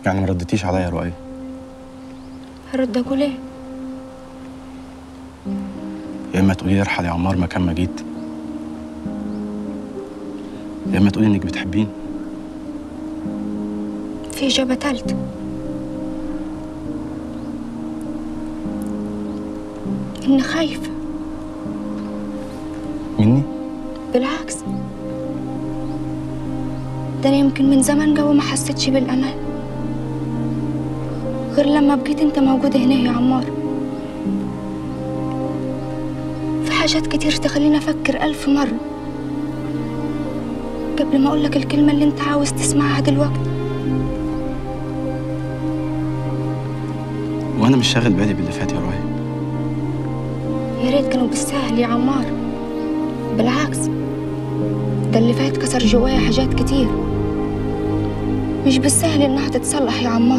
يعني ما ردتيش عليا يا رؤية هرد اقول ايه يا اما تقولي لي ارحل يا عمار مكان ما جيت يا اما تقولي انك بتحبيني في اجابه تالتة اني خايفه مني بالعكس ده انا يمكن من زمان قوي ما حسيتش بالامان غير لما بقيت انت موجود هنا يا عمار في حاجات كتير تخليني افكر الف مره قبل ما اقولك الكلمه اللي انت عاوز تسمعها دلوقتي وانا مش شاغل بالي باللي فات يا رؤية يا ريت كانوا بالسهل يا عمار بالعكس ده اللي فات كسر جوايا حاجات كتير مش بالسهل انها تتصلح يا عمار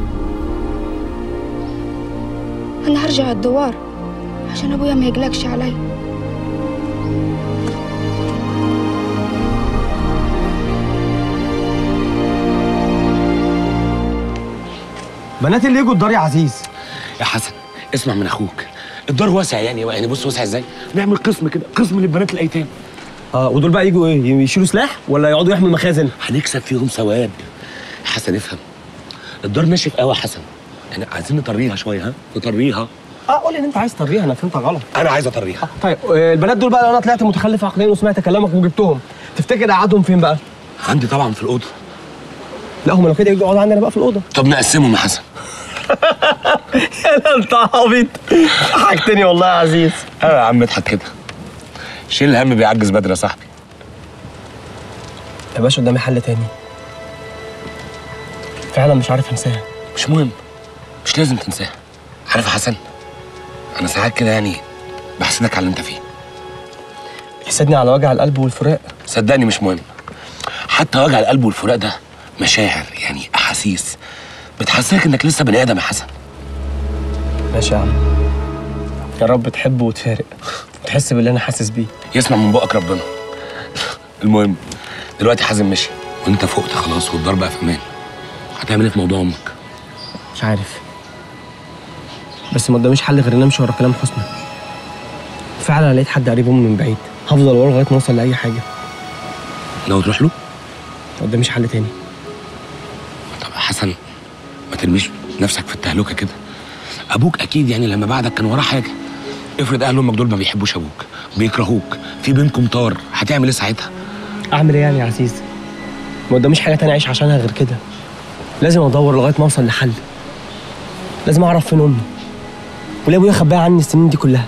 انا هرجع الدوار عشان ابويا ما يقلقش علي بنات اللي يجوا الدار يا عزيز يا حسن اسمع من اخوك الدار واسع يعني يعني بص واسع ازاي نعمل قسم كده قسم للبنات الايتام اه ودول بقى يجوا ايه يشيلوا سلاح ولا يقعدوا يحموا المخازن هنكسب فيهم ثواب يا حسن افهم الدار ناشف قوي يا حسن يعني عايزين نطريها شويه ها نطريها اه قول ان انت عايز تطريها انا فهمتك غلط انا عايز اطريها طيب آه، البنات دول بقى لو انا طلعت متخلف عقليا وسمعت كلامك وجبتهم تفتكر اقعدهم فين بقى؟ عندي طبعا في الاوضه لا هم لو كده يجوا يقعدوا عندنا بقى في الاوضه طب نقسمهم يا حسن يا انت عبيط ضحكتني والله يا عزيز اه يا عم اضحك كده شيل الهم بيعجز بدري يا صاحبي يا باشا قدامي حل تاني فعلا مش عارف انساها مش مهم مش لازم تنساها عارف يا حسن انا ساعات كده يعني بحسدك على اللي انت فيه يحسدني على وجع القلب والفراق صدقني مش مهم حتى وجع القلب والفراق ده مشاعر يعني احاسيس بتحسسك انك لسه بني ادم يا حسن ماشي يا عم يا رب تحب وتفارق وتحس باللي انا حاسس بيه يسمع من بقك ربنا المهم دلوقتي حازم مشي وانت فقت خلاص والدار بقى في امان هتعمل ايه في موضوع امك مش عارف بس ما قداميش حل غير ان امشي ورا كلام حسنى فعلا لقيت حد قريب امي من بعيد هفضل وراه لغايه ما اوصل لاي حاجه لو تروح له ما قداميش حل تاني طب يا حسن ما ترميش نفسك في التهلكه كده ابوك اكيد يعني لما بعدك كان وراه حاجه افرض اهل امك دول ما بيحبوش ابوك بيكرهوك في بينكم طار هتعمل ايه ساعتها اعمل ايه يعني يا عزيز ما قداميش حاجه تانية اعيش عشانها غير كده لازم ادور لغايه ما اوصل لحل لازم اعرف فين امي وليه ابويا خباها عني السنين دي كلها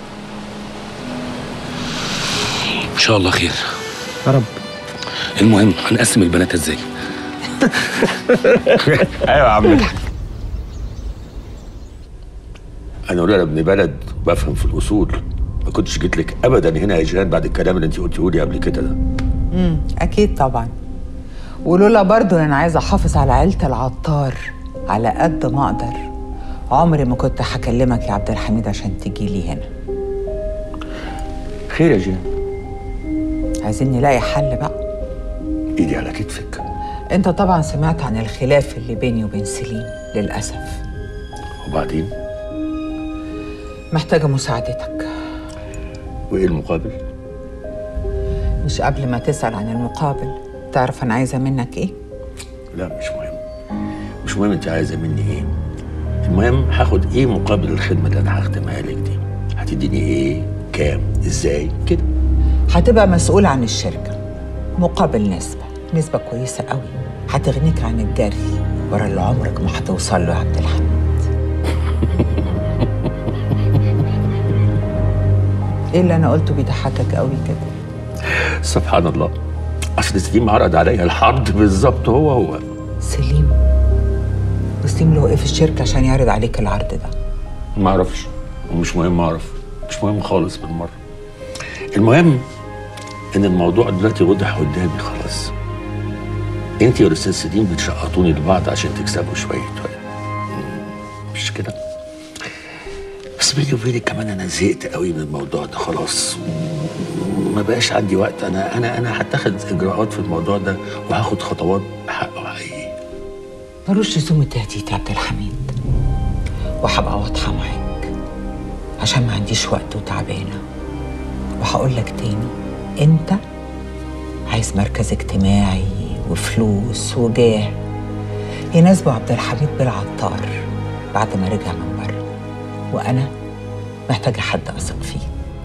ان شاء الله خير يا رب المهم هنقسم البنات ازاي ايوه يا عم اضحك انا ولا ابن بلد بفهم في الاصول ما كنتش جيت لك ابدا هنا يا جيران بعد الكلام اللي انت قلتيه لي قبل كده ده امم اكيد طبعا ولولا برضو انا عايزه احافظ على عيله العطار على قد ما اقدر عمري ما كنت هكلمك يا عبد الحميد عشان تجي لي هنا خير يا جيران عايزين نلاقي حل بقى ايدي على كتفك انت طبعا سمعت عن الخلاف اللي بيني وبين سليم للاسف وبعدين محتاجه مساعدتك وايه المقابل مش قبل ما تسال عن المقابل تعرف انا عايزه منك ايه لا مش مهم مش مهم انت عايزه مني ايه المهم هاخد ايه مقابل الخدمه اللي انا هخدمها لك دي هتديني ايه كام ازاي كده هتبقى مسؤول عن الشركه مقابل نسبه نسبه كويسه قوي هتغنيك عن الجري ورا اللي عمرك ما هتوصل له يا عبد الحميد ايه اللي انا قلته بيضحكك قوي كده سبحان الله اصل سليم عرض عليا الحرض بالظبط هو هو سليم وسليم له ايه في الشركه عشان يعرض عليك العرض ده ما اعرفش ومش مهم اعرف مش مهم خالص بالمره المهم ان الموضوع دلوقتي وضح قدامي خلاص انت يا استاذ سليم بتشقطوني لبعض عشان تكسبوا شويه ولا مش كده بس بيني وبينك كمان انا زهقت قوي من الموضوع ده خلاص ما بقاش عندي وقت انا انا انا هتخذ اجراءات في الموضوع ده وهاخد خطوات بحقه حقيقي ملوش لزوم التهديد يا عبد الحميد وهبقى واضحة معاك عشان ما عنديش وقت وتعبانة وهقول لك تاني انت عايز مركز اجتماعي وفلوس وجاه يناسبوا عبد الحميد بالعطار بعد ما رجع من بره وانا محتاجة حد اثق فيه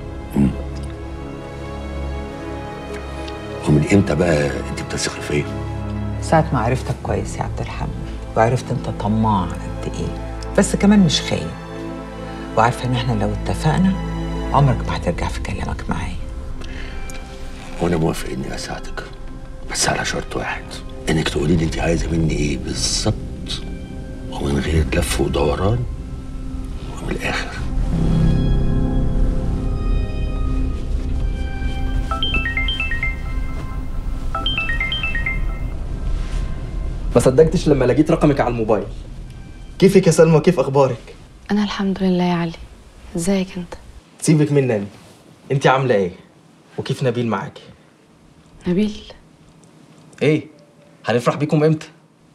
ومن امتى بقى انت بتثقي فيا؟ ساعة ما عرفتك كويس يا عبد الحميد وعرفت انت طماع قد ايه بس كمان مش خايب وعارفة ان احنا لو اتفقنا عمرك ما هترجع في كلامك معايا وانا موافق اني اساعدك بس على شرط واحد انك تقولي لي انت عايزه مني ايه بالظبط ومن غير لف ودوران ومن الاخر ما صدقتش لما لقيت رقمك على الموبايل كيفك يا سلمى كيف اخبارك انا الحمد لله يا علي ازيك انت سيبك مني انت عامله ايه وكيف نبيل معاكي نبيل ايه هنفرح بيكم امتى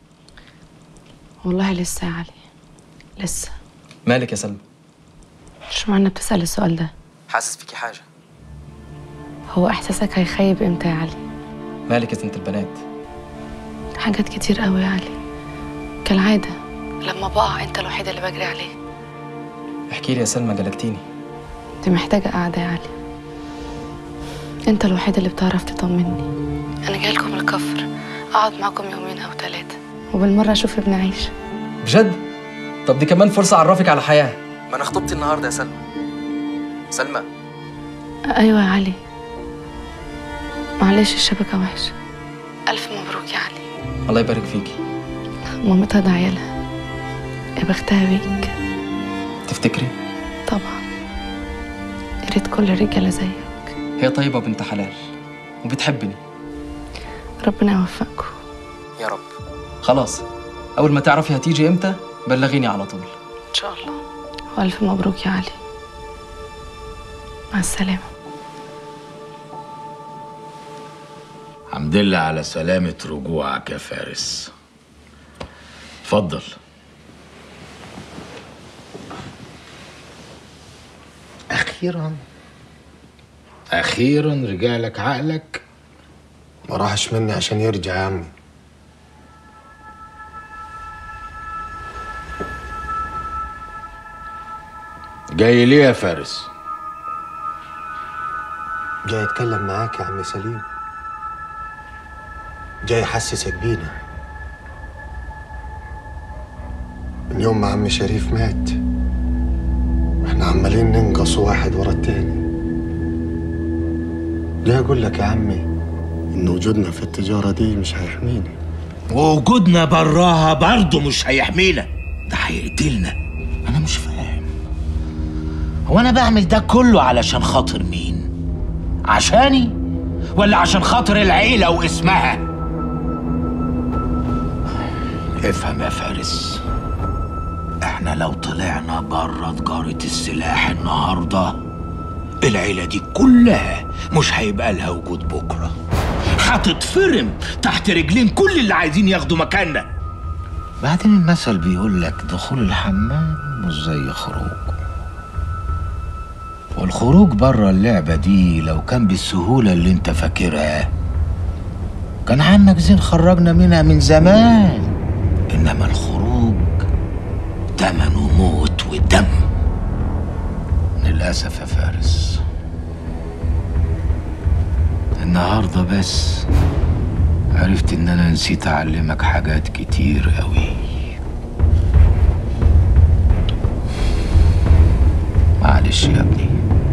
والله لسه يا علي لسه مالك يا سلمى مش معنى بتسأل السؤال ده حاسس فيكي حاجه هو احساسك هيخيب امتى يا علي مالك يا سنت البنات حاجات كتير قوي يا علي كالعادة لما بقع انت الوحيد اللي بجري عليه احكي لي يا سلمى جلكتيني دي محتاجة قعدة يا علي انت الوحيد اللي بتعرف تطمني انا جاي لكم الكفر اقعد معاكم يومين او ثلاثة وبالمرة اشوف ابن عيش بجد طب دي كمان فرصه اعرفك على حياه ما انا خطبتي النهارده يا سلمى سلمى ايوه يا علي معلش الشبكة وحشة الف مبروك يا علي الله يبارك فيكي مامتها داعيالها يا بختها بيك تفتكري طبعا يا ريت كل الرجالة زيك هي طيبه بنت حلال وبتحبني ربنا يوفقكم يا رب خلاص اول ما تعرفي هتيجي امتى بلغيني على طول ان شاء الله والف مبروك يا علي مع السلامة الحمد لله على سلامة رجوعك يا فارس اتفضل أخيرا أخيرا رجع لك عقلك ما راحش مني عشان يرجع يا عمي جاي ليه يا فارس جاي اتكلم معاك يا عمي سليم جاي احسسك بينا من يوم ما عمي شريف مات واحنا عمالين ننقص واحد ورا التاني جاي اقول لك يا عمي ان وجودنا في التجارة دي مش هيحمينا ووجودنا براها برضه مش هيحمينا ده هيقتلنا انا مش فاهم هو انا بعمل ده كله علشان خاطر مين عشاني ولا عشان خاطر العيلة واسمها افهم يا فارس احنا لو طلعنا بره تجارة السلاح النهاردة العيلة دي كلها مش هيبقى لها وجود بكرة هتتفرم تحت رجلين كل اللي عايزين ياخدوا مكاننا بعدين المثل بيقول لك دخول الحمام مش زي خروج والخروج بره اللعبة دي لو كان بالسهولة اللي انت فاكرها كان عمك زين خرجنا منها من زمان انما الخروج تمنه موت ودم للأسف يا فارس النهاردة بس عرفت ان انا نسيت اعلمك حاجات كتير قوي معلش يا ابني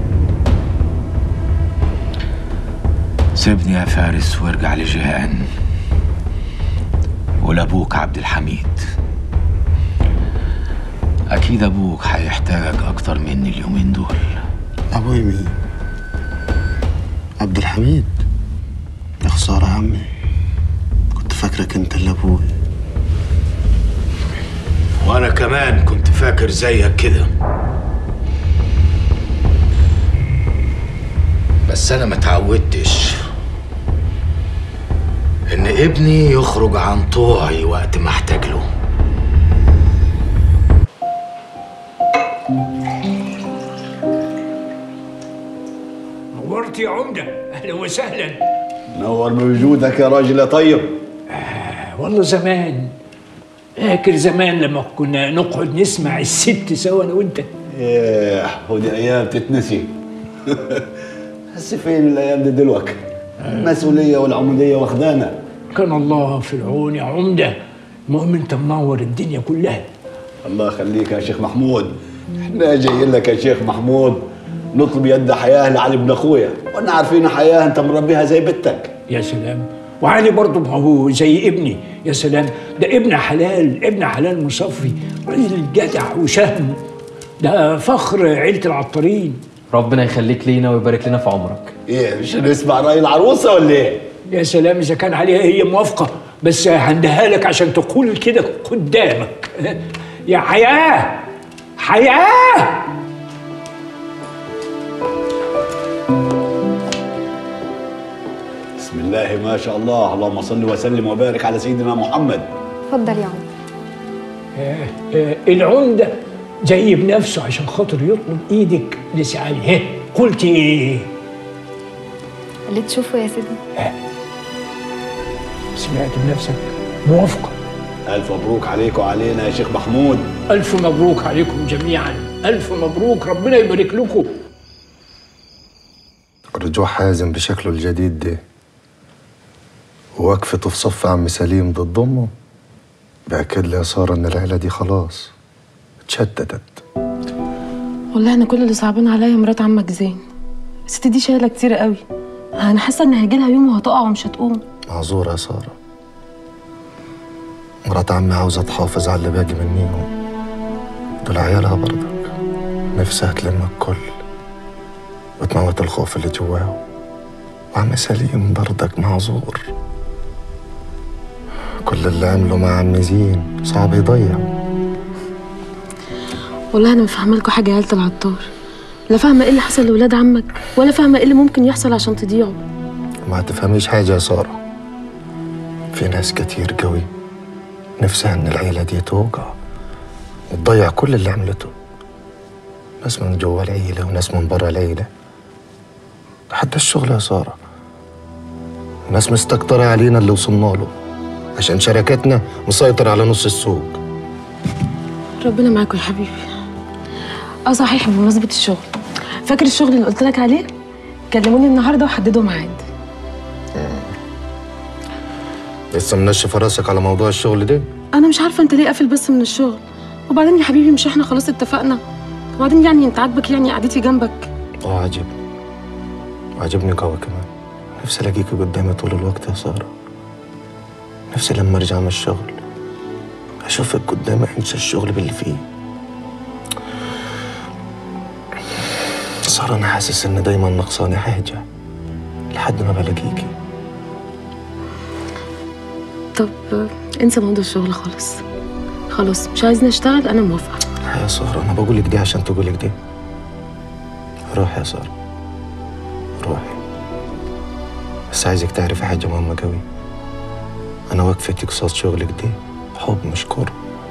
سيبني يا فارس وارجع لجيهان ولابوك عبد الحميد اكيد ابوك هيحتاجك اكتر مني اليومين دول ابوي مين عبد الحميد يا خسارة يا عمي كنت فاكرك انت اللي ابوي وانا كمان كنت فاكر زيك كده بس انا ما تعودتش ان ابني يخرج عن طوعي وقت ما احتاج له يا عمده اهلا وسهلا نور بوجودك يا راجل يا طيب والله زمان فاكر زمان لما كنا نقعد نسمع الست سوا انا وانت ايه ودي ايام تتنسي بس فين الايام دي دلوقتي المسؤوليه والعموديه واخدانا كان الله في العون يا عمده المهم انت منور الدنيا كلها الله يخليك يا شيخ محمود احنا جايين لك يا شيخ محمود نطلب يد حياه لعلي ابن اخويا وانا عارفين حياه انت مربيها زي بنتك يا سلام وعلي برضه ما هو زي ابني يا سلام ده ابن حلال ابن حلال مصفي راجل جدع وشهم ده فخر عيلة العطارين ربنا يخليك لينا ويبارك لنا في عمرك ايه مش هنسمع راي العروسه ولا ايه؟ يا سلام اذا كان عليها هي موافقه بس هنديها لك عشان تقول كده قدامك يا حياه حياه بسم الله ما شاء الله اللهم صل وسلم وبارك على سيدنا محمد اتفضل يا عم آه، آه، العمده جاي بنفسه عشان خاطر يطلب ايدك لسعالي ها قلت ايه اللي تشوفه يا سيدي سمعت بنفسك موافقه الف مبروك عليك وعلينا يا شيخ محمود الف مبروك عليكم جميعا الف مبروك ربنا يبارك لكم رجوع حازم بشكله الجديد ده ووقفته في صف عم سليم ضد امه بأكد لي يا سارة إن العيلة دي خلاص اتشتتت والله انا كل اللي صعبان عليا مرات عمك زين الست دي شايله كتير قوي انا حاسه ان هيجيلها يوم وهتقع ومش هتقوم معذورة يا سارة مرات عمي عاوزة تحافظ على اللي باقي منيهم دول عيالها برضك نفسها تلم الكل وتموت الخوف اللي جواهم وعم سليم برضك معذور كل اللي عمله مع عم زين صعب يضيع والله انا مش فاهمه لكم حاجه يا عيله العطار لا فاهمه ايه اللي حصل لاولاد عمك ولا فاهمه ايه اللي ممكن يحصل عشان تضيعوا ما تفهميش حاجة يا سارة في ناس كتير قوي نفسها إن العيلة دي توقع وتضيع كل اللي عملته ناس من جوا العيلة وناس من برا العيلة حتى الشغل يا سارة ناس مستكترة علينا اللي وصلنا له عشان شركتنا مسيطر على نص السوق ربنا معاكم يا حبيبي اه صحيح بمناسبه الشغل فاكر الشغل اللي قلت لك عليه كلموني النهارده وحددوا ميعاد لسه منشف راسك على موضوع الشغل ده انا مش عارفه انت ليه قافل بس من الشغل وبعدين يا حبيبي مش احنا خلاص اتفقنا وبعدين يعني انت عاجبك يعني قعدتي جنبك اه عجبني وعجبني قوي كمان نفسي الاقيكي قدامي طول الوقت يا سارة نفسي لما ارجع من الشغل اشوفك قدامي انسى الشغل باللي فيه سارة انا حاسس ان دايما نقصاني حاجة لحد ما بلاقيكي طب آه، انسى موضوع الشغل خالص خلاص مش عايزني اشتغل انا موافقه لا يا سارة انا بقولك دي عشان تقولك دي روحي يا سارة روحي بس عايزك تعرفي حاجة مهمة قوي أنا وقفتي قصاد شغلك دي حب مش كره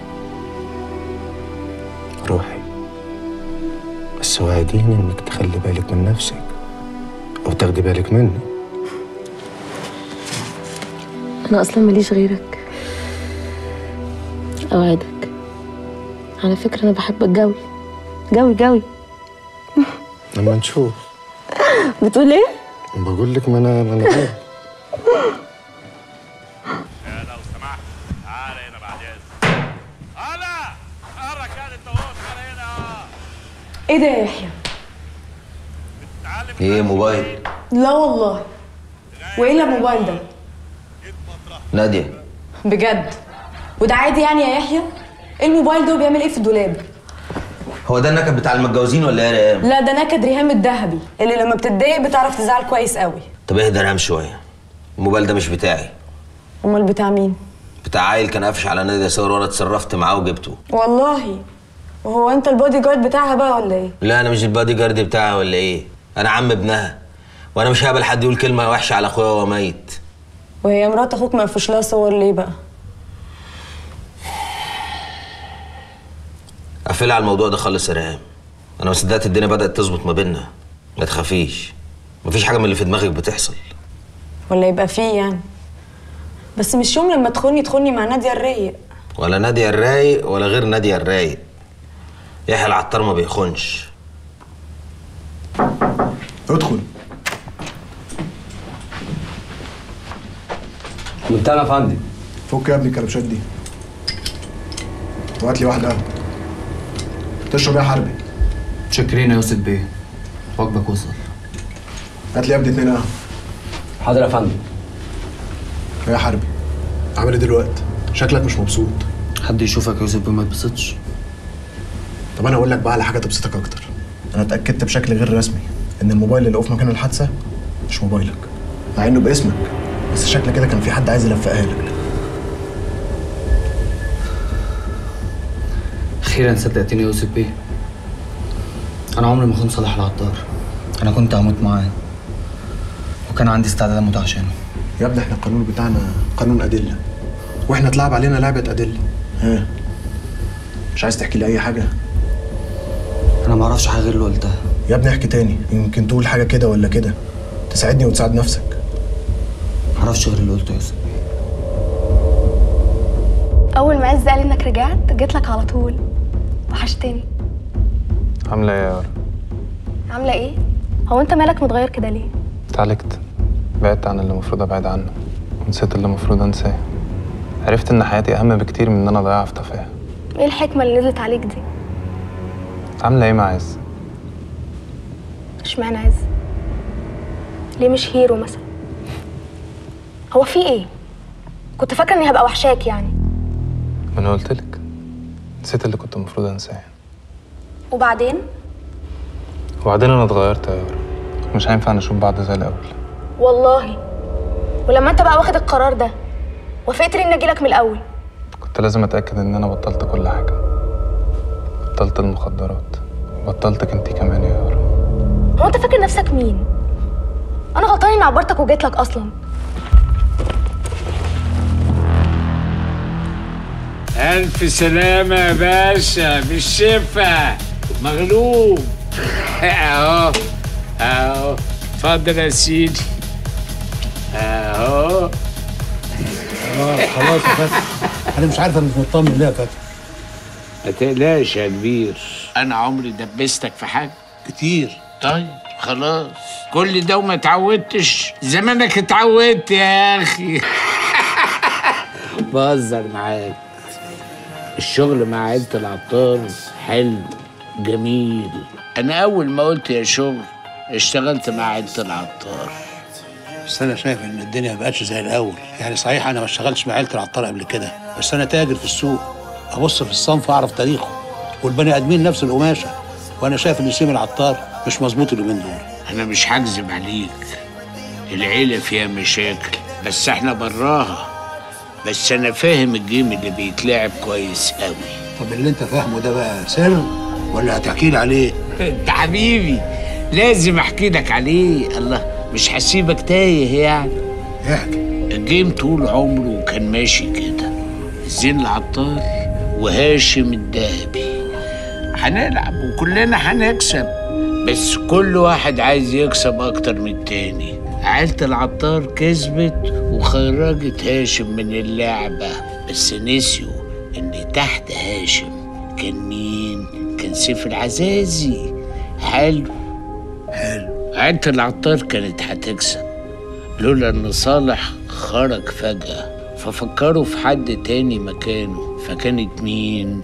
روحي بس وعديني إنك تخلي بالك من نفسك أو تاخدي بالك مني انا اصلا ماليش غيرك اوعدك على فكره انا بحبك قوي قوي قوي لما نشوف بتقول ايه بقول لك ما أنا ما أنا عارف. ايه ده يا يحيى؟ ايه موبايل لا والله وايه اللي الموبايل ده؟ ناديه بجد وده عادي يعني يا يحيى؟ ايه الموبايل ده وبيعمل ايه في الدولاب؟ هو ده النكد بتاع المتجوزين ولا ايه يا ريهام لا ده نكد ريهام الذهبي اللي لما بتتضايق بتعرف تزعل كويس قوي طب اهدى ريهام شويه الموبايل ده مش بتاعي امال بتاع مين؟ بتاع عيل كان قافش على ناديه صور وانا اتصرفت معاه وجبته والله وهو انت البودي جارد بتاعها بقى ولا ايه؟ لا انا مش البادي جارد بتاعها ولا ايه انا عم ابنها وانا مش هقبل حد يقول كلمه وحشه على اخويا وهو ميت وهي مرات اخوك ما يفوش لها صور ليه بقى؟ قفلها على الموضوع ده خالص يا ريهام انا ما صدقت الدنيا بدات تظبط ما بيننا ما تخافيش مفيش حاجه من اللي في دماغك بتحصل ولا يبقى فيه يعني بس مش يوم لما تخوني تخوني مع نادية الرايق ولا نادية الرايق ولا غير نادية الرايق يحيى العطار ما بيخونش ادخل بتاعنا يا فندم فك يا ابني الكلبشات دي وهات لي واحده قهوه تشرب ايه يا حربي متشكرين يا يوسف بيه وجبك وصل هات لي يا ابني اتنين قهوه حاضر يا فندم ايه يا حربي عامل ايه دلوقتي شكلك مش مبسوط حد يشوفك يا يوسف بيه ما يتبسطش طب انا اقول لك بقى على حاجه تبسطك اكتر انا اتاكدت بشكل غير رسمي ان الموبايل اللي لقوه في مكان الحادثه مش موبايلك مع انه باسمك بس شكل كده كان في حد عايز يلفقها لك اخيرا صدقتني يا يوسف بيه انا عمري ما كنت صالح العطار انا كنت هموت معاه وكان عندي استعداد اموت عشانه يا ابني احنا القانون بتاعنا قانون ادله واحنا اتلعب علينا لعبه ادله ها مش عايز تحكي لي اي حاجه انا ما اعرفش حاجه غير اللي قلتها يا ابني احكي تاني يمكن تقول حاجه كده ولا كده تساعدني وتساعد نفسك ما اعرفش غير اللي قلته يا يوسف اول ما عز قال انك رجعت جيت لك على طول وحشتني عاملة ايه يا يارا؟ عامله ايه هو انت مالك متغير كده ليه اتعالجت بعدت عن اللي المفروض ابعد عنه ونسيت اللي المفروض انساه عرفت ان حياتي اهم بكتير من ان انا اضيعها في تفاهة ايه الحكمه اللي نزلت عليك دي عاملة ايه مع عز؟ اشمعنى عز ليه مش هيرو مثلا هو في ايه كنت فاكره اني هبقى وحشاك يعني ما انا قلتلك نسيت اللي كنت المفروض انساه وبعدين وبعدين انا اتغيرت يا يارا مش هينفع نشوف بعض زي الاول والله ولما انت بقى واخد القرار ده وافقت لي اني اجيلك من الاول كنت لازم اتاكد ان انا بطلت كل حاجه بطلت المخدرات بطلتك انتي كمان يا يارا هو انت فاكر نفسك مين انا غلطانه اني عبرتك وجيت لك اصلا ألف سلامة يا باشا بالشفا مغلوب أهو أهو اتفضل يا سيدي أهو اه خلاص يا فتحي انا مش عارف انا مش مطمن ليه يا فتحي ما تقلقش يا كبير أنا عمري دبستك في حاجة كتير طيب خلاص كل ده وما اتعودتش زمانك اتعودت يا أخي بهزر معاك الشغل مع عيلة العطار حلو جميل أنا أول ما قلت يا شغل اشتغلت مع عيلة العطار بس انا شايف ان الدنيا ما بقتش زي الاول يعني صحيح انا ما اشتغلتش مع عيله العطار قبل كده بس انا تاجر في السوق ابص في الصنف اعرف تاريخه والبني ادمين نفس القماشه وانا شايف ان سيم العطار مش مظبوط اليومين دول أنا مش هكذب عليك العيلة فيها مشاكل بس احنا براها بس أنا فاهم الجيم اللي بيتلعب كويس قوي طب اللي انت فاهمه ده بقى سر ولا هتحكي لي عليه انت حبيبي لازم احكي لك عليه الله مش هسيبك تايه يعني احكي الجيم طول عمره كان ماشي كده زين العطار وهاشم الدهبي هنلعب وكلنا هنكسب بس كل واحد عايز يكسب اكتر من التاني عيلة العطار كسبت وخرجت هاشم من اللعبة بس نسيوا ان تحت هاشم كان مين؟ كان سيف العزازي حلو حلو عيلة العطار كانت هتكسب لولا ان صالح خرج فجأة ففكروا في حد تاني مكانه فكانت مين؟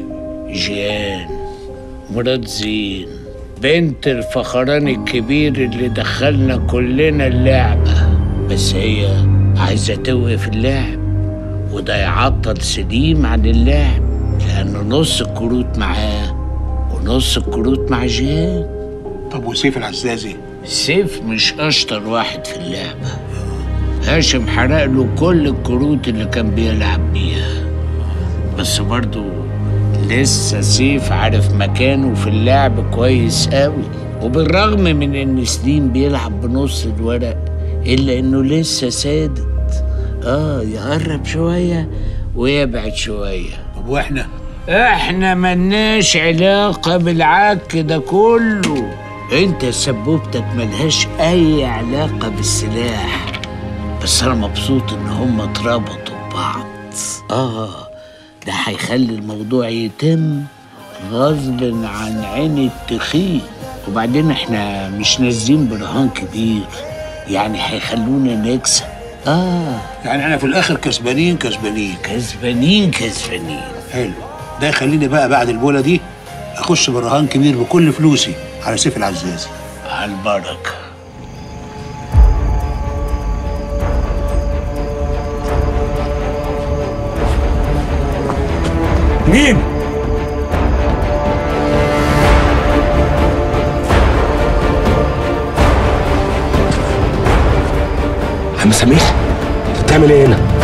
جيان مرات زين بنت الفخران الكبير اللي دخلنا كلنا اللعبة بس هي عايزة توقف اللعب وده يعطل سليم عن اللعب لأن نص الكروت معاه ونص الكروت مع جيان طب وسيف العزازي سيف مش أشطر واحد في اللعبة هاشم حرق له كل الكروت اللي كان بيلعب بيها بس برضه لسه سيف عارف مكانه في اللعب كويس قوي وبالرغم من ان سليم بيلعب بنص الورق الا انه لسه سادد اه يقرب شويه ويبعد شويه طب واحنا احنا ملناش علاقه بالعك ده كله انت سبوبتك ملهاش اي علاقة بالسلاح بس انا مبسوط ان هم اتربطوا ببعض اه ده هيخلي الموضوع يتم غصب عن عين التخين وبعدين احنا مش نازلين برهان كبير يعني هيخلونا نكسب اه يعني احنا في الاخر كسبانين كسبانين كسبانين كسبانين حلو ده يخليني بقى بعد البوله دي اخش برهان كبير بكل فلوسي على سيف العزازي على البركه مين؟ عم سمير انت بتعمل ايه هنا؟